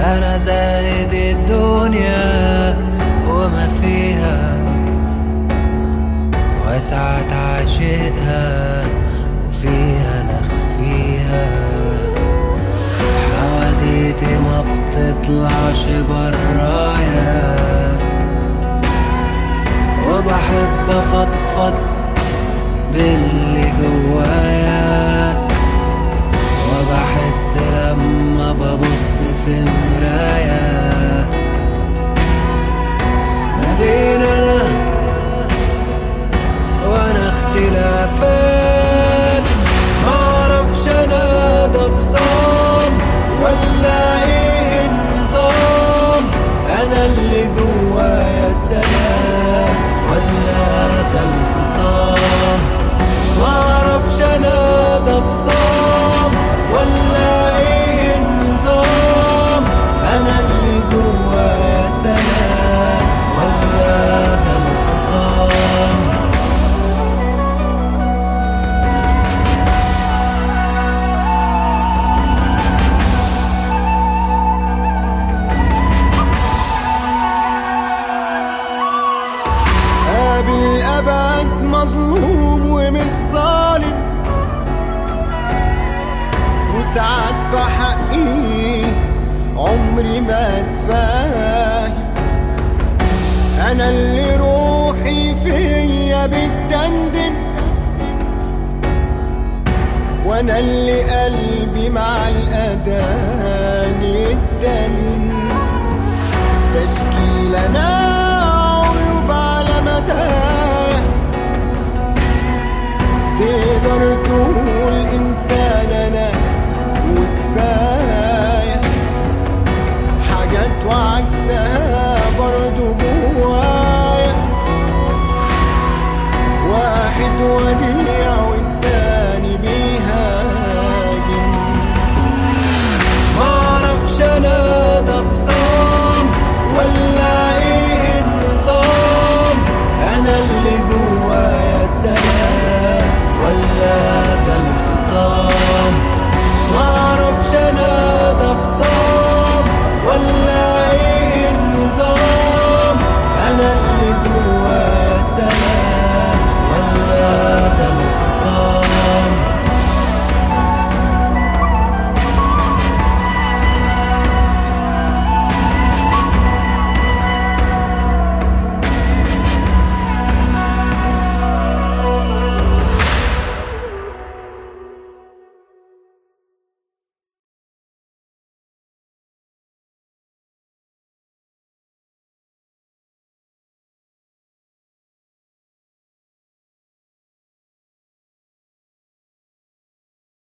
أنا زاهد الدنيا وما فيها وسعت عاشقها وفيها لخفيها حواديتي ما بتطلعش برايا وبحب افضفض باللي جوايا وبحس لما ببص في مرايا ما بين انا وانا اختلافات معرفش انا ده فصام ولا ايه النظام انا اللي جوايا سلام ولا ده الخصام معرفش انا ده فصام ولا ايه النظام انا اللي جوايا سلام ولا ده الخصام قابل أبعد مظلوم ومش ظالم وساعات في حقي عمري ما اتفاهم أنا اللي روحي فيا بتدندن وأنا اللي قلبي مع الأداء